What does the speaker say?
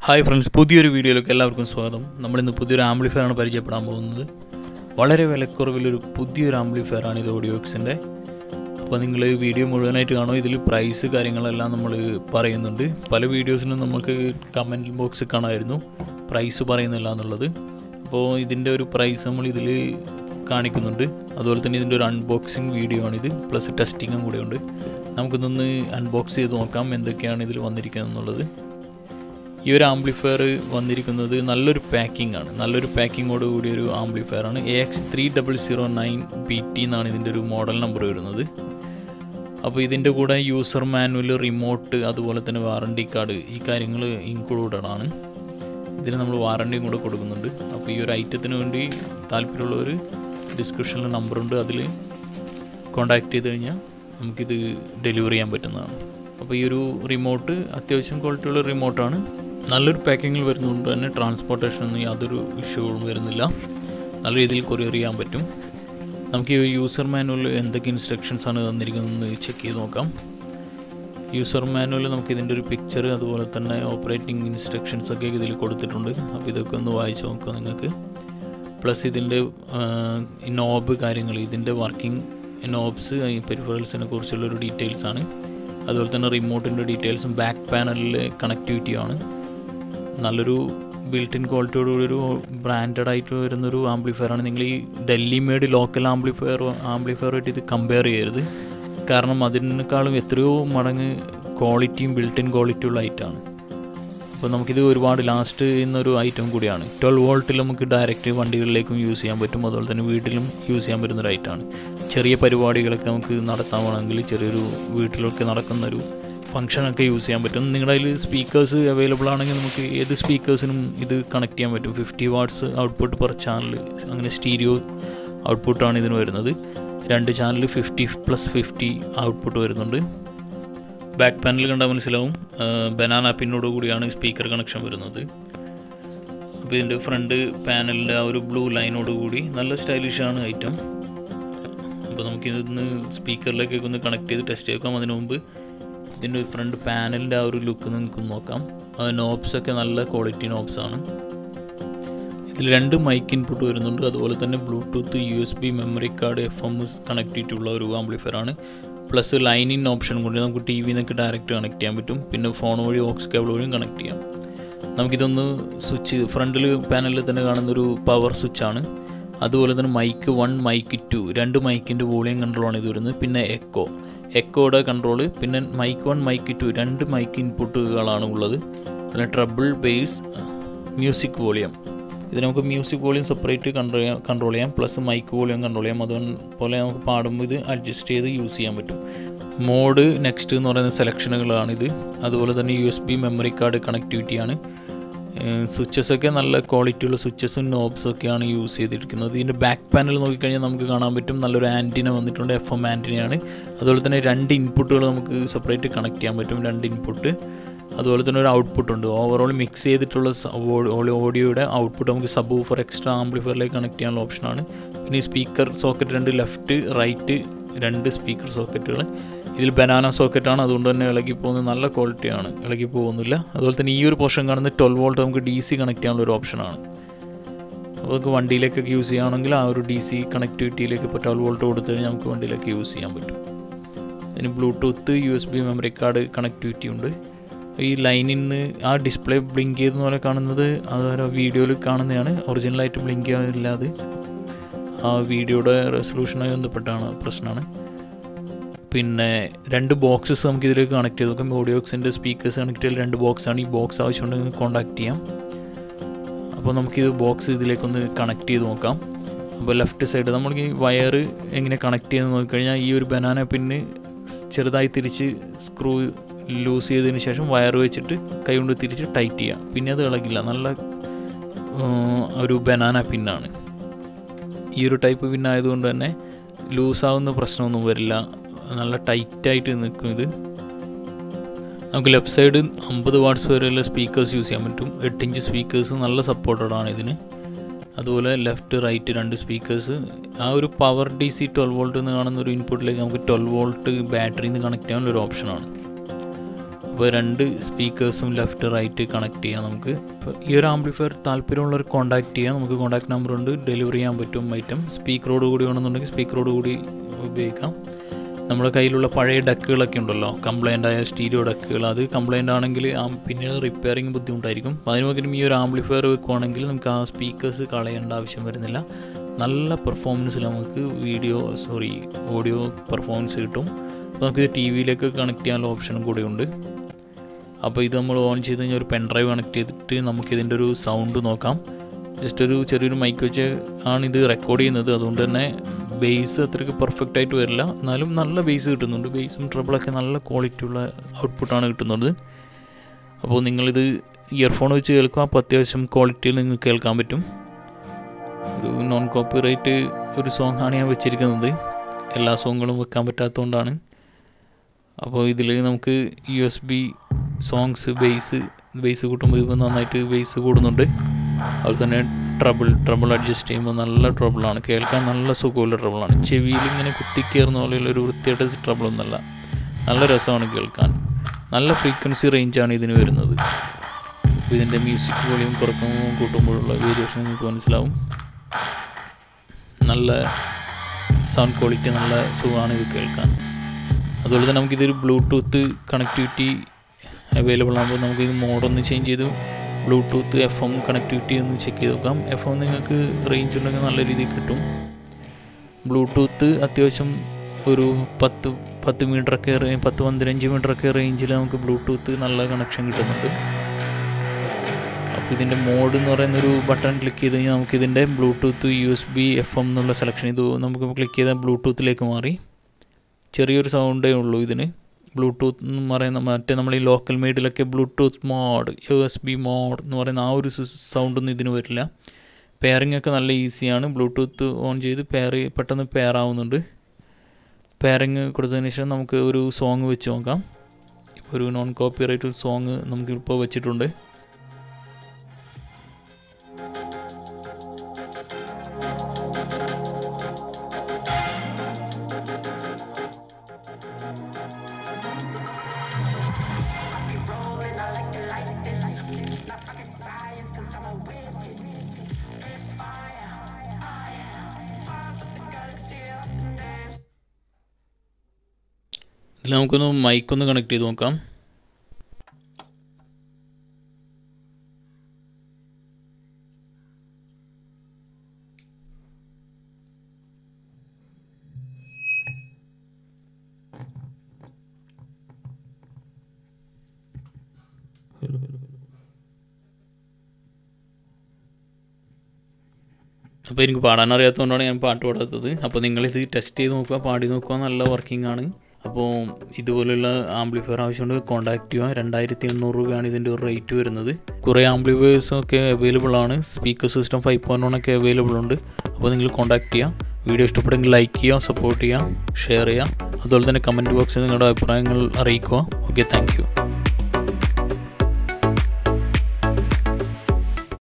hi friends പുതിയൊരു വീഡിയോയിലേക്ക് എല്ലാവർക്കും സ്വാഗതം നമ്മളിന്ന് പുതിയൊരു ആംപ്ലിഫയർ ആണ് പരിചയപ്പെടാൻ പോകുന്നത് വളരെ വിലക്കുറവിലൊരു പുതിയൊരു ആംപ്ലിഫയർ ആണ് ഇത് ഓഡിയോക്സിൻ്റെ അപ്പോൾ നിങ്ങൾ വീഡിയോ മുഴുവനായിട്ട് കാണുമോ ഇതിൽ പ്രൈസ് കാര്യങ്ങളെല്ലാം നമ്മൾ പറയുന്നുണ്ട് പല വീഡിയോസിനും നമുക്ക് കമൻറ്റ് ബോക്സ് കാണാമായിരുന്നു പ്രൈസ് പറയുന്നില്ല എന്നുള്ളത് അപ്പോൾ ഇതിൻ്റെ ഒരു പ്രൈസ് നമ്മൾ ഇതിൽ കാണിക്കുന്നുണ്ട് അതുപോലെ തന്നെ ഇതിൻ്റെ ഒരു അൺബോക്സിങ് വീഡിയോ ആണിത് പ്ലസ് ടെസ്റ്റിങ്ങും കൂടെ ഉണ്ട് നമുക്കിതൊന്ന് അൺബോക്സ് ചെയ്ത് നോക്കാം എന്തൊക്കെയാണ് ഇതിൽ വന്നിരിക്കുന്നത് എന്നുള്ളത് ഈ ഒരു ആംപ്ലിഫയർ വന്നിരിക്കുന്നത് നല്ലൊരു പാക്കിംഗ് ആണ് നല്ലൊരു പാക്കിങ്ങോട് കൂടിയ ഒരു ആംപ്ലിഫയർ ആണ് A X three double zero nine B T എന്നാണ് ഇതിൻ്റെ ഒരു മോഡൽ നമ്പർ വരുന്നത് അപ്പോൾ ഇതിൻ്റെ കൂടെ യൂസർ മാനുവൽ റിമോട്ട് അതുപോലെ തന്നെ വാറണ്ടി കാർഡ് ഈ കാര്യങ്ങൾ ഇൻക്ലൂഡഡ് ആണ് ഇതിന് നമ്മൾ വാറണ്ടിയും കൂടെ കൊടുക്കുന്നുണ്ട് അപ്പോൾ ഈ ഒരു ഐറ്റത്തിന് വേണ്ടി താല്പര്യമുള്ളവർ ഡിസ്ക്രിപ്ഷനിൽ നമ്പറുണ്ട് അതിൽ കോണ്ടാക്ട് ചെയ്ത് കഴിഞ്ഞാൽ നമുക്കിത് ഡെലിവറി ചെയ്യാൻ പറ്റുന്നതാണ് അപ്പോൾ ഈ ഒരു റിമോട്ട് അത്യാവശ്യം ക്വാളിറ്റിയുള്ള റിമോട്ടാണ് നല്ലൊരു പാക്കിങ്ങിൽ വരുന്നതുകൊണ്ട് തന്നെ ട്രാൻസ്പോർട്ടേഷനൊന്നും യാതൊരു ഇഷ്യൂവും വരുന്നില്ല നല്ല രീതിയിൽ കൊറിയർ ചെയ്യാൻ പറ്റും നമുക്ക് ഈ യൂസർ മാനുവൽ എന്തൊക്കെ ഇൻസ്ട്രക്ഷൻസ് ആണ് തന്നിരിക്കുന്നതെന്ന് ചെക്ക് ചെയ്ത് നോക്കാം യൂസർ മാനുവൽ നമുക്ക് ഇതിൻ്റെ ഒരു പിക്ചർ അതുപോലെ തന്നെ ഓപ്പറേറ്റിംഗ് ഇൻസ്ട്രക്ഷൻസ് ഒക്കെ ഇതിൽ കൊടുത്തിട്ടുണ്ട് അപ്പോൾ ഇതൊക്കെ ഒന്ന് വായിച്ച് നോക്കാം നിങ്ങൾക്ക് പ്ലസ് ഇതിൻ്റെ നോബ് കാര്യങ്ങൾ ഇതിൻ്റെ വർക്കിംഗ് നോബ്സ് ഈ പെരിഫറൽസിനെ കുറിച്ചുള്ളൊരു ഡീറ്റെയിൽസ് ആണ് അതുപോലെ തന്നെ റിമോട്ടിൻ്റെ ഡീറ്റെയിൽസും ബാക്ക് പാനലിൽ കണക്ടിവിറ്റിയാണ് നല്ലൊരു ബിൽറ്റ് ഇൻ ക്വാളിറ്റിയോടുകൂടി ഒരു ബ്രാൻഡഡ് ആയിട്ട് വരുന്നൊരു ആംപ്ലിഫയറാണ് നിങ്ങൾ ഈ ഡൽഹി മേഡ് ലോക്കൽ ആംപ്ലിഫയർ ആംപ്ലിഫയറുമായിട്ട് ഇത് കമ്പയർ ചെയ്യരുത് കാരണം അതിനേക്കാളും എത്രയോ മടങ്ങ് ക്വാളിറ്റിയും ബിൽറ്റ് ഇൻ ക്വാളിറ്റിയുള്ള ഐറ്റമാണ് അപ്പോൾ നമുക്കിത് ഒരുപാട് ലാസ്റ്റ് ചെയ്യുന്നൊരു ഐറ്റം കൂടിയാണ് ട്വൽവ് വോൾട്ടിൽ നമുക്ക് ഡയറക്റ്റ് വണ്ടികളിലേക്കും യൂസ് ചെയ്യാൻ പറ്റും അതുപോലെ തന്നെ വീട്ടിലും യൂസ് ചെയ്യാൻ പറ്റുന്ന ഒരു ഐറ്റമാണ് ചെറിയ പരിപാടികളൊക്കെ നമുക്ക് നടത്താമെങ്കിൽ ചെറിയൊരു വീട്ടിലൊക്കെ നടക്കുന്നൊരു ഫംഗ്ഷനൊക്കെ യൂസ് ചെയ്യാൻ പറ്റും നിങ്ങളുടെ കയ്യിൽ സ്പീക്കേഴ്സ് അവൈലബിൾ ആണെങ്കിൽ നമുക്ക് ഏത് സ്പീക്കേഴ്സിനും ഇത് കണക്ട് ചെയ്യാൻ പറ്റും fifty watts output per channel അങ്ങനെ സ്റ്റീരിയോ ഔട്ട്പുട്ടാണ് ഇതിന് വരുന്നത് രണ്ട് channel fifty plus fifty output വരുന്നുണ്ട് ബാക്ക് പാനൽ കണ്ടാൽ മനസ്സിലാവും ബനാന പിന്നോട് കൂടിയാണ് സ്പീക്കർ കണക്ഷൻ വരുന്നത് അപ്പോൾ ഇതിൻ്റെ ഫ്രണ്ട് പാനലിൻ്റെ ആ ഒരു ബ്ലൂ ലൈനോട് കൂടി നല്ല സ്റ്റൈലിഷാണ് ഐറ്റം അപ്പോൾ നമുക്കിതൊന്ന് സ്പീക്കറിലേക്കൊക്കെ ഒന്ന് കണക്ട് ചെയ്ത് ടെസ്റ്റ് ചെയ്തേക്കാം അതിനു മുമ്പ് ഇതിൻ്റെ ഫ്രണ്ട് പാനലിൻ്റെ ആ ഒരു ലുക്ക് നിങ്ങൾക്ക് നോക്കാം നോബ്സൊക്കെ നല്ല ക്വാളിറ്റി നോബ്സാണ് ഇതിൽ രണ്ട് മൈക്ക് ഇൻപുട്ട് വരുന്നുണ്ട് അതുപോലെ തന്നെ Bluetooth U S B memory card F M S connectivity ഉള്ള ഒരു ആംപ്ലിഫയർ ആണ് പ്ലസ് ലൈൻ ഇൻ ഓപ്ഷൻ കൊണ്ട് നമുക്ക് ടി വിന്നൊക്കെ ഡയറക്റ്റ് കണക്ട് ചെയ്യാൻ പറ്റും പിന്നെ ഫോൺ വഴി ഓക്സ് കേബിൾ വഴിയും കണക്ട് ചെയ്യാം നമുക്കിതൊന്ന് സ്വിച്ച് ഫ്രണ്ടിൽ പാനലിൽ തന്നെ കാണുന്നൊരു പവർ സ്വിച്ചാണ് അതുപോലെ തന്നെ മൈക്ക് വൺ മൈക്ക് ടു രണ്ട് മൈക്കിൻ്റെ വോളിയം കൺട്രോളാണ് ഇത് വരുന്നത് പിന്നെ എക്കോ എക്കോയുടെ കൺട്രോൾ പിന്നെ മൈക്ക് വൺ മൈക്ക് ടു രണ്ട് മൈക്ക് ഇൻപുട്ടുകളാണ് ഉള്ളത് പിന്നെ ട്രബിൾ ബേസ് മ്യൂസിക് വോളിയം ഇത് നമുക്ക് മ്യൂസിക് വോളിയം സെപ്പറേറ്റ് കൺട്രോൾ ചെയ്യാം കൺട്രോൾ ചെയ്യാം പ്ലസ് മൈക്ക് വോളിയം കൺട്രോൾ ചെയ്യാം അതുപോലെ നമുക്ക് പാടുമ്പോൾ ഇത് അഡ്ജസ്റ്റ് ചെയ്ത് യൂസ് ചെയ്യാൻ പറ്റും മോഡ് നെക്സ്റ്റ് എന്ന് പറയുന്ന സെലക്ഷനുകളാണിത് അതുപോലെ തന്നെ U S B memory card കണക്ടിവിറ്റിയാണ് സ്വിച്ചസൊക്കെ നല്ല ക്വാളിറ്റിയുള്ള സ്വിച്ചസും നോബ്സും ഒക്കെയാണ് യൂസ് ചെയ്തിരിക്കുന്നത് ഇതിൻ്റെ ബാക്ക് പാനൽ നോക്കിക്കഴിഞ്ഞാൽ നമുക്ക് കാണാൻ പറ്റും നല്ലൊരു ആൻറ്റിന വന്നിട്ടുണ്ട് എഫ് എം ആൻറ്റിനയാണ് അതുപോലെ തന്നെ രണ്ട് ഇൻപുട്ടുകൾ നമുക്ക് സെപ്പറേറ്റ് കണക്ട് ചെയ്യാൻ പറ്റും രണ്ട് ഇൻപുട്ട് അതുപോലെ തന്നെ ഒരു ഔട്ട്പുട്ട് ഉണ്ട് ഓവറോൾ മിക്സ് ചെയ്തിട്ടുള്ള ഓഡിയോയുടെ ഔട്ട്പുട്ട് നമുക്ക് സബ് ഊഫർ എക്സ്ട്രാ ആംപ്ലിഫയറിലേക്ക് കണക്ട് ചെയ്യാനുള്ള ഓപ്ഷനാണ് പിന്നെ ഈ സ്പീക്കർ സോക്കറ്റ് രണ്ട് ലെഫ്റ്റ് റൈറ്റ് രണ്ട് സ്പീക്കർ സോക്കറ്റുകൾ ഇതിൽ ബനാന സോക്കറ്റാണ് അതുകൊണ്ട് തന്നെ ഇളകി പോകുന്നത് നല്ല ക്വാളിറ്റിയാണ് ഇളകി പോകുന്നില്ല അതുപോലെ തന്നെ ഈ ഒരു പോർഷൻ കാണുന്ന ട്വൽവ് വോൾട്ട് നമുക്ക് ഡി സി കണക്ട് ചെയ്യാനുള്ള ഒരു ഓപ്ഷനാണ് അപ്പോൾ നമുക്ക് വണ്ടിയിലേക്കൊക്കെ യൂസ് ചെയ്യുകയാണെങ്കിൽ ആ ഒരു ഡി സി കണക്ടിവിറ്റിയിലേക്ക് ഇപ്പോൾ ട്വൽവ് വോൾട്ട് കൊടുത്തു കഴിഞ്ഞാൽ നമുക്ക് വണ്ടിയിലേക്ക് യൂസ് ചെയ്യാൻ പറ്റും ഇതിന് Bluetooth U S B memory card connectivity ഉണ്ട് ഈ ലൈനിൽ നിന്ന് ആ ഡിസ്പ്ലേ ബ്ലിങ്ക് ചെയ്തെന്ന പോലെ കാണുന്നത് അതുപോലെ വീഡിയോയിൽ കാണുന്നതാണ് ഒറിജിനലായിട്ട് ബ്ലിങ്ക് ചെയ്യാനില്ലാതെ ആ വീഡിയോയുടെ റെസൊല്യൂഷനുമായി ബന്ധപ്പെട്ടാണ് പ്രശ്നമാണ് പിന്നെ രണ്ട് ബോക്സസ് നമുക്ക് ഇതിലേക്ക് കണക്ട് ചെയ്ത് നോക്കാം ഓഡിയോക്സിൻ്റെ സ്പീക്കേഴ്സ് കണക്ട് ചെയ്ത് രണ്ട് ബോക്സാണ് ഈ ബോക്സ് ആവശ്യമുണ്ടെങ്കിൽ കോൺടാക്ട് ചെയ്യാം അപ്പോൾ നമുക്കിത് ബോക്സ് ഇതിലേക്കൊന്ന് കണക്ട് ചെയ്ത് നോക്കാം അപ്പോൾ ലെഫ്റ്റ് സൈഡ് നമ്മൾ ഈ വയർ എങ്ങനെ കണക്ട് ചെയ്ത് നോക്കിക്കഴിഞ്ഞാൽ ഈ ഒരു ബനാന പിന്ന് ചെറുതായി തിരിച്ച് സ്ക്രൂ ലൂസ് ചെയ്തതിന് ശേഷം വയർ വെച്ചിട്ട് കൈ കൊണ്ട് തിരിച്ച് ടൈറ്റ് ചെയ്യുക പിന്നെ അത് ഇളകില്ല നല്ല ഒരു ബനാന പിന്നാണ് ഈ ഒരു ടൈപ്പ് പിന്നായതുകൊണ്ട് തന്നെ ലൂസാവുന്ന പ്രശ്നമൊന്നും വരില്ല നല്ല ടൈറ്റായിട്ട് നിൽക്കും ഇത് നമുക്ക് ലെഫ്റ്റ് സൈഡ് അമ്പത് വാട്ട്സ് വരെയുള്ള സ്പീക്കേഴ്സ് യൂസ് ചെയ്യാൻ പറ്റും എട്ട് ഇഞ്ച് സ്പീക്കേഴ്സ് നല്ല സപ്പോർട്ടഡ് ആണ് ഇതിന് അതുപോലെ ലെഫ്റ്റ് റൈറ്റ് രണ്ട് സ്പീക്കേഴ്സ് ആ ഒരു power D C twelve volt എന്ന് കാണുന്ന ഒരു ഇൻപുട്ടിലേക്ക് നമുക്ക് ട്വൽവ് വോൾട്ട് ബാറ്ററിയിൽ നിന്ന് കണക്ട് ചെയ്യാനുള്ള ഒരു ഓപ്ഷനാണ് അപ്പോൾ രണ്ട് സ്പീക്കേഴ്സും ലെഫ്റ്റ് റൈറ്റ് കണക്ട് ചെയ്യാം നമുക്ക് ഇപ്പോൾ ഈ ഒരു ആംപ്ലിഫയർ താല്പര്യമുള്ളവർ കോൺടാക്ട് ചെയ്യാം നമുക്ക് കോൺടാക്ട് നമ്പർ ഉണ്ട് ഡെലിവറി ചെയ്യാൻ പറ്റും ഐറ്റം സ്പീക്കറോട് കൂടി വേണമെന്നുണ്ടെങ്കിൽ സ്പീക്കറോട് കൂടി ഉപയോഗിക്കാം നമ്മുടെ കയ്യിലുള്ള പഴയ ഡക്കുകളൊക്കെ ഉണ്ടല്ലോ കംപ്ലൈൻ്റ് ആയ സ്റ്റീരിയോ ഡക്കുകൾ അത് കംപ്ലൈൻ്റ് ആണെങ്കിൽ ആ പിന്നീട് റിപ്പയറിങ് ബുദ്ധിമുട്ടായിരിക്കും അപ്പോൾ അതിന് പകരം ഈ ഒരു ആംപ്ലിഫയർ വെക്കുവാണെങ്കിൽ നമുക്ക് ആ സ്പീക്കേഴ്സ് കളയേണ്ട ആവശ്യം വരുന്നില്ല നല്ല പെർഫോമൻസിൽ നമുക്ക് വീഡിയോ സോറി ഓഡിയോ പെർഫോമൻസ് കിട്ടും അപ്പോൾ നമുക്ക് ടി വിയിലേക്ക് കണക്ട് ചെയ്യാനുള്ള ഓപ്ഷനും കൂടെ ഉണ്ട് അപ്പോൾ ഇത് നമ്മൾ ഓൺ ചെയ്ത് കഴിഞ്ഞാൽ ഒരു പെൻ ഡ്രൈവ് കണക്ട് ചെയ്തിട്ട് നമുക്കിതിൻ്റെ ഒരു സൗണ്ട് നോക്കാം ജസ്റ്റ് ഒരു ചെറിയൊരു മൈക്ക് വെച്ച് ആണ് ഇത് റെക്കോർഡ് ചെയ്യുന്നത് അതുകൊണ്ട് തന്നെ ബേസ് അത്രയ്ക്ക് പെർഫെക്റ്റ് ആയിട്ട് വരില്ല എന്നാലും നല്ല ബേസ് കിട്ടുന്നുണ്ട് ബേസും ട്രബിളൊക്കെ നല്ല ക്വാളിറ്റി ഉള്ള ഔട്ട്പുട്ടാണ് കിട്ടുന്നത് അപ്പോൾ നിങ്ങളിത് ഇയർഫോൺ വെച്ച് കേൾക്കുക അപ്പോൾ അത്യാവശ്യം ക്വാളിറ്റിയിൽ നിങ്ങൾക്ക് കേൾക്കാൻ പറ്റും ഒരു നോൺ കോപ്പിറൈറ്റ് ഒരു സോങ് ആണ് ഞാൻ വെച്ചിരിക്കുന്നത് എല്ലാ സോങ്ങുകളും വെക്കാൻ പറ്റാത്തതുകൊണ്ടാണ് അപ്പോൾ ഇതിൽ നമുക്ക് U S B songs bass bass കൂട്ടുമ്പോൾ ഇപ്പോൾ നന്നായിട്ട് ബേസ് കൂടുന്നുണ്ട് അതുപോലെ തന്നെ ട്രബിൾ ട്രബിൾ അഡ്ജസ്റ്റ് ചെയ്യുമ്പോൾ നല്ല ട്രബിളാണ് കേൾക്കാൻ നല്ല സുഖമുള്ള ട്രബിളാണ് ചെവിയിൽ ഇങ്ങനെ കുത്തിക്കയറുന്ന പോലെയുള്ള ഒരു വൃത്തിയായിട്ട് ട്രബിളൊന്നുമല്ല നല്ല രസമാണ് കേൾക്കാൻ നല്ല ഫ്രീക്വൻസി റേഞ്ചാണ് ഇതിന് വരുന്നത് അപ്പോൾ ഇതിൻ്റെ മ്യൂസിക് വോളിയം കുറക്കുമ്പോൾ കൂട്ടുമ്പോഴുള്ള വേരിയേഷൻ നിങ്ങൾക്ക് മനസ്സിലാവും നല്ല സൗണ്ട് ക്വാളിറ്റി നല്ല സുഖമാണ് ഇത് കേൾക്കാൻ അതുപോലെ തന്നെ നമുക്കിതൊരു ബ്ലൂടൂത്ത് കണക്ടിവിറ്റി അവൈലബിൾ ആകുമ്പോൾ നമുക്കിത് മോഡൊന്ന് ചേഞ്ച് ചെയ്ത് ബ്ലൂടൂത്ത് എഫ് എം കണക്ടിവിറ്റി ഒന്ന് ചെക്ക് ചെയ്ത് നോക്കാം എഫ് എം നിങ്ങൾക്ക് റേഞ്ച് ഉണ്ടെങ്കിൽ നല്ല രീതിയിൽ കിട്ടും ബ്ലൂടൂത്ത് അത്യാവശ്യം ഒരു പത്ത് പത്ത് മീറ്ററൊക്കെ പത്ത് പതിനഞ്ച് മീറ്ററൊക്കെ റേഞ്ചിൽ നമുക്ക് ബ്ലൂടൂത്ത് നല്ല കണക്ഷൻ കിട്ടുന്നുണ്ട് അപ്പോൾ ഇതിൻ്റെ മോഡ് എന്ന് പറയുന്ന ഒരു ബട്ടൺ ക്ലിക്ക് ചെയ്ത് കഴിഞ്ഞാൽ നമുക്കിതിൻ്റെ Bluetooth U S B F M എന്നുള്ള സെലക്ഷൻ ഇത് നമുക്ക് ക്ലിക്ക് ചെയ്താൽ ബ്ലൂടൂത്തിലേക്ക് മാറി ചെറിയൊരു സൗണ്ടേ ഉള്ളൂ ഇതിന് ബ്ലൂടൂത്ത് എന്ന് പറയുന്ന മറ്റേ നമ്മൾ ഈ ലോക്കൽ മെയ്ഡിലൊക്കെ Bluetooth mode U S B mode എന്ന് പറയുന്ന ആ ഒരു സൗണ്ടൊന്നും ഇതിന് വരില്ല പെയറിംഗ് ഒക്കെ നല്ല ഈസിയാണ് ബ്ലൂടൂത്ത് ഓൺ ചെയ്ത് പെയർ പെട്ടെന്ന് പെയർ ആവുന്നുണ്ട് പെയറിങ് കൊടുത്തതിന് ശേഷം നമുക്ക് ഒരു സോങ് വെച്ച് നോക്കാം ഇപ്പോൾ ഒരു നോൺ കോപ്പി റൈറ്റ് സോങ് നമുക്കിപ്പോൾ വെച്ചിട്ടുണ്ട് ഇതിൽ നമുക്കൊന്ന് മൈക്കൊന്ന് കണക്ട് ചെയ്ത് നോക്കാം അപ്പോൾ എനിക്ക് പാടാൻ അറിയാത്തതുകൊണ്ടാണ് ഞാൻ പാട്ട് പാടാത്തത് അപ്പോൾ നിങ്ങളിത് ടെസ്റ്റ് ചെയ്ത് നോക്കുക പാടി നോക്കുക നല്ല വർക്കിംഗ് ആണ് അപ്പോൾ ഇതുപോലുള്ള ആംപ്ലിഫയർ ആവശ്യമുണ്ട് കോൺടാക്ട് ചെയ്യുക രണ്ടായിരത്തി എണ്ണൂറ് രൂപയാണ് ഇതിൻ്റെ ഒരു റേറ്റ് വരുന്നത് കുറേ ആംപ്ലിഫയേഴ്സും ഒക്കെ അവൈലബിൾ ആണ് speaker system five point one ഒക്കെ അവൈലബിൾ ഉണ്ട് അപ്പോൾ നിങ്ങൾ കോൺടാക്ട് ചെയ്യുക വീഡിയോ ഇഷ്ടപ്പെടുമെങ്കിൽ ലൈക്ക് ചെയ്യുക സപ്പോർട്ട് ചെയ്യുക ഷെയർ ചെയ്യുക അതുപോലെ തന്നെ കമൻറ്റ് ബോക്സിൽ നിങ്ങളുടെ അഭിപ്രായങ്ങൾ അറിയിക്കുക ഓക്കെ താങ്ക്